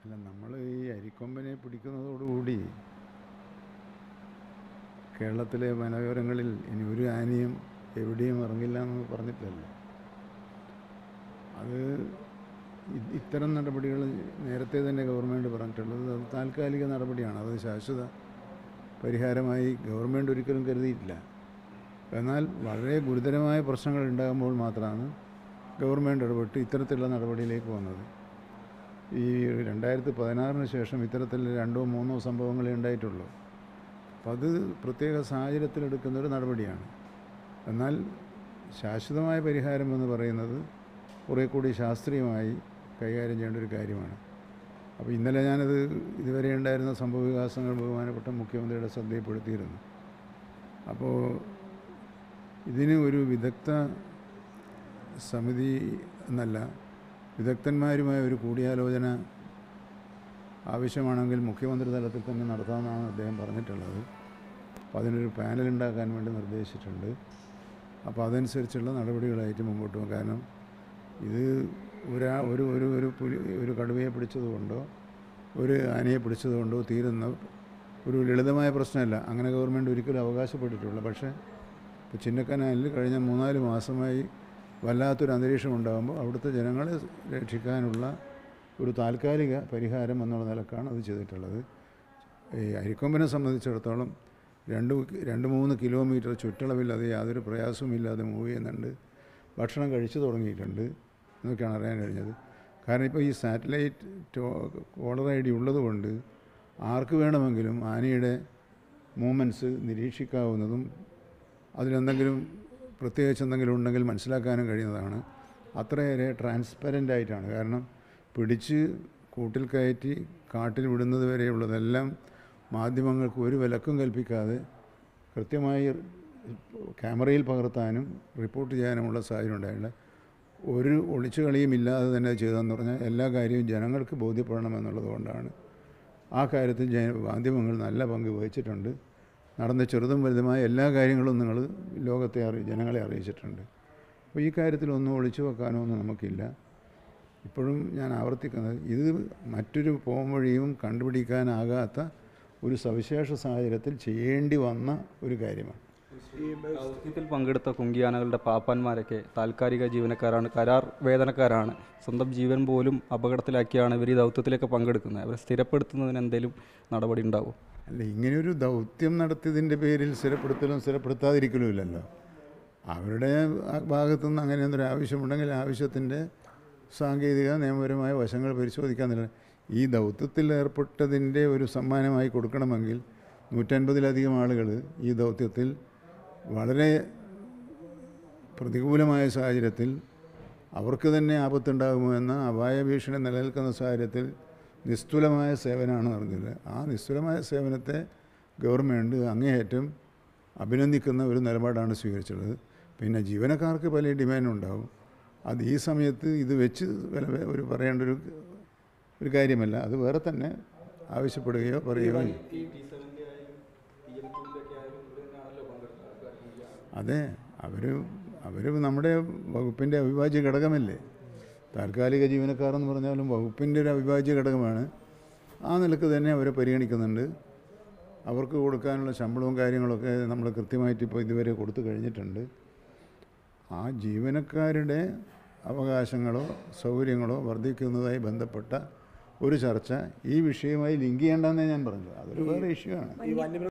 അല്ല നമ്മൾ ഈ അരിക്കൊമ്പനെ പിടിക്കുന്നതോടുകൂടി കേരളത്തിലെ വനയോരങ്ങളിൽ ഇനി ഒരു ആനയും എവിടെയും ഇറങ്ങില്ല എന്ന് പറഞ്ഞിട്ടില്ലല്ലോ അത് ഇ- ഇത്തരം നടപടികൾ നേരത്തെ തന്നെ ഗവൺമെൻറ് പറഞ്ഞിട്ടുള്ളത് അത് താൽക്കാലിക നടപടിയാണ് അത് ശാശ്വത പരിഹാരമായി ഗവൺമെൻറ് ഒരിക്കലും കരുതിയിട്ടില്ല എന്നാൽ വളരെ ഗുരുതരമായ പ്രശ്നങ്ങൾ ഉണ്ടാകുമ്പോൾ മാത്രമാണ് ഗവൺമെൻറ് ഇടപെട്ട് ഇത്തരത്തിലുള്ള നടപടിയിലേക്ക് വന്നത് ഈ രണ്ടായിരത്തി പതിനാറിന് ശേഷം ഇത്തരത്തിൽ രണ്ടോ മൂന്നോ സംഭവങ്ങളേ ഉണ്ടായിട്ടുള്ളൂ അപ്പം അത് പ്രത്യേക സാഹചര്യത്തിലെടുക്കുന്ന ഒരു നടപടിയാണ് എന്നാൽ ശാശ്വതമായ പരിഹാരം എന്ന് പറയുന്നത് കുറേ കൂടി ശാസ്ത്രീയമായി കൈകാര്യം ചെയ്യേണ്ട ഒരു കാര്യമാണ് അപ്പോൾ ഇന്നലെ ഞാനത് ഇതുവരെ ഉണ്ടായിരുന്ന സംഭവ വികാസങ്ങൾ ബഹുമാനപ്പെട്ട മുഖ്യമന്ത്രിയുടെ ശ്രദ്ധയിൽപ്പെടുത്തിയിരുന്നു അപ്പോൾ ഇതിന് ഒരു വിദഗ്ധ സമിതി എന്നല്ല വിദഗ്ധന്മാരുമായ ഒരു കൂടിയാലോചന ആവശ്യമാണെങ്കിൽ മുഖ്യമന്ത്രി തലത്തിൽ തന്നെ നടത്താമെന്നാണ് അദ്ദേഹം പറഞ്ഞിട്ടുള്ളത് അപ്പോൾ അതിനൊരു പാനൽ ഉണ്ടാക്കാൻ വേണ്ടി നിർദ്ദേശിച്ചിട്ടുണ്ട് അപ്പോൾ അതനുസരിച്ചുള്ള നടപടികളായിട്ട് മുമ്പോട്ട് പോകും കാരണം ഇത് ഒരാ ഒരു ഒരു ഒരു പുലി ഒരു കടുവയെ പിടിച്ചതുകൊണ്ടോ ഒരു ആനയെ പിടിച്ചതുകൊണ്ടോ തീരുന്ന ഒരു ലളിതമായ പ്രശ്നമല്ല അങ്ങനെ ഗവൺമെൻറ് ഒരിക്കലും അവകാശപ്പെട്ടിട്ടുള്ളൂ പക്ഷേ ഇപ്പോൾ ചിന്നക്കനാലിൽ കഴിഞ്ഞ മൂന്നാല് മാസമായി വല്ലാത്തൊരു അന്തരീക്ഷം ഉണ്ടാകുമ്പോൾ അവിടുത്തെ ജനങ്ങളെ രക്ഷിക്കാനുള്ള ഒരു താൽക്കാലിക പരിഹാരം എന്നുള്ള നിലക്കാണ് അത് ചെയ്തിട്ടുള്ളത് ഈ അരിക്കൊമ്പനെ സംബന്ധിച്ചിടത്തോളം രണ്ട് രണ്ട് മൂന്ന് കിലോമീറ്റർ ചുറ്റളവിൽ അത് യാതൊരു പ്രയാസവുമില്ലാതെ മൂവ് ചെയ്യുന്നുണ്ട് ഭക്ഷണം കഴിച്ചു തുടങ്ങിയിട്ടുണ്ട് എന്നൊക്കെയാണ് അറിയാൻ കഴിഞ്ഞത് കാരണം ഇപ്പോൾ ഈ സാറ്റലൈറ്റ് ടോ കോളർ ഐ ഡി ഉള്ളതുകൊണ്ട് ആർക്ക് വേണമെങ്കിലും ആനയുടെ മൂമെൻറ്റ്സ് നിരീക്ഷിക്കാവുന്നതും അതിലെന്തെങ്കിലും പ്രത്യേകിച്ച് എന്തെങ്കിലും ഉണ്ടെങ്കിൽ മനസ്സിലാക്കാനും കഴിയുന്നതാണ് അത്രയേറെ ട്രാൻസ്പെറൻ്റ് ആയിട്ടാണ് കാരണം പിടിച്ച് കൂട്ടിൽ കയറ്റി കാട്ടിൽ വിടുന്നത് വരെയുള്ളതെല്ലാം മാധ്യമങ്ങൾക്ക് ഒരു വിലക്കും കൽപ്പിക്കാതെ കൃത്യമായി ക്യാമറയിൽ പകർത്താനും റിപ്പോർട്ട് ചെയ്യാനുമുള്ള സാഹചര്യം ഉണ്ടായില്ല ഒരു ഒളിച്ചു കളിയും ഇല്ലാതെ തന്നെ ചെയ്തതെന്ന് പറഞ്ഞാൽ എല്ലാ കാര്യവും ജനങ്ങൾക്ക് ബോധ്യപ്പെടണം എന്നുള്ളത് കൊണ്ടാണ് ആ കാര്യത്തിൽ ജന മാധ്യമങ്ങൾ നല്ല പങ്ക് വഹിച്ചിട്ടുണ്ട് നടന്ന ചെറുതും വലുതുമായ എല്ലാ കാര്യങ്ങളും നിങ്ങൾ ലോകത്തെ അറി ജനങ്ങളെ അറിയിച്ചിട്ടുണ്ട് അപ്പോൾ ഈ കാര്യത്തിലൊന്നും ഒളിച്ചു വെക്കാനോ ഒന്നും നമുക്കില്ല ഇപ്പോഴും ഞാൻ ആവർത്തിക്കുന്നത് ഇത് മറ്റൊരു പോംവഴിയും കണ്ടുപിടിക്കാനാകാത്ത ഒരു സവിശേഷ സാഹചര്യത്തിൽ ചെയ്യേണ്ടി വന്ന ഒരു കാര്യമാണ് ദൗത്യത്തിൽ പങ്കെടുത്ത കുങ്കിയാനകളുടെ പാപ്പാന്മാരൊക്കെ താൽക്കാലിക ജീവനക്കാരാണ് കരാർ വേതനക്കാരാണ് സ്വന്തം ജീവൻ പോലും അപകടത്തിലാക്കിയാണ് ഇവർ ഈ ദൗത്യത്തിലേക്ക് പങ്കെടുക്കുന്നത് അവരെ സ്ഥിരപ്പെടുത്തുന്നതിന് എന്തെങ്കിലും നടപടി ഉണ്ടാവും അല്ല ഇങ്ങനെയൊരു ദൗത്യം നടത്തിയതിൻ്റെ പേരിൽ സ്ഥിരപ്പെടുത്തലും സ്ഥിരപ്പെടുത്താതിരിക്കലും ഇല്ലല്ലോ അവരുടെ ആ ഭാഗത്തുനിന്ന് അങ്ങനെ എന്തൊരു ആവശ്യമുണ്ടെങ്കിൽ ആവശ്യത്തിൻ്റെ സാങ്കേതിക നിയമപരമായ വശങ്ങൾ പരിശോധിക്കാന്നില്ല ഈ ദൗത്യത്തിൽ ഏർപ്പെട്ടതിൻ്റെ ഒരു സമ്മാനമായി കൊടുക്കണമെങ്കിൽ നൂറ്റൻപതിലധികം ആളുകൾ ഈ ദൗത്യത്തിൽ വളരെ പ്രതികൂലമായ സാഹചര്യത്തിൽ അവർക്ക് തന്നെ ആപത്തുണ്ടാകുമോ എന്ന അപായ ഭീഷണി നിലനിൽക്കുന്ന സാഹചര്യത്തിൽ നിസ്തുലമായ സേവനമാണ് നടന്നത് ആ നിസ്തുലമായ സേവനത്തെ ഗവൺമെൻറ് അങ്ങേയറ്റം അഭിനന്ദിക്കുന്ന ഒരു നിലപാടാണ് സ്വീകരിച്ചുള്ളത് പിന്നെ ജീവനക്കാർക്ക് പല ഡിമാൻഡ് ഉണ്ടാവും അത് ഈ സമയത്ത് ഇത് വെച്ച് വില ഒരു പറയേണ്ട ഒരു ഒരു കാര്യമല്ല അത് വേറെ തന്നെ ആവശ്യപ്പെടുകയോ പറയുകയോ അതെ അവർ അവർ നമ്മുടെ വകുപ്പിൻ്റെ അവിഭാജ്യ ഘടകമല്ലേ താൽക്കാലിക ജീവനക്കാർ എന്ന് പറഞ്ഞാലും വകുപ്പിൻ്റെ ഒരു അവിഭാജ്യ ഘടകമാണ് ആ നിലക്ക് തന്നെ അവരെ പരിഗണിക്കുന്നുണ്ട് അവർക്ക് കൊടുക്കാനുള്ള ശമ്പളവും കാര്യങ്ങളൊക്കെ നമ്മൾ കൃത്യമായിട്ട് ഇപ്പോൾ ഇതുവരെ കൊടുത്തു കഴിഞ്ഞിട്ടുണ്ട് ആ ജീവനക്കാരുടെ അവകാശങ്ങളോ സൗകര്യങ്ങളോ വർദ്ധിക്കുന്നതായി ബന്ധപ്പെട്ട ഒരു ചർച്ച ഈ വിഷയവുമായി ലിങ്ക് ചെയ്യേണ്ടെന്നേ ഞാൻ പറഞ്ഞത് അതൊരു വേറെ ഇഷ്യൂ ആണ്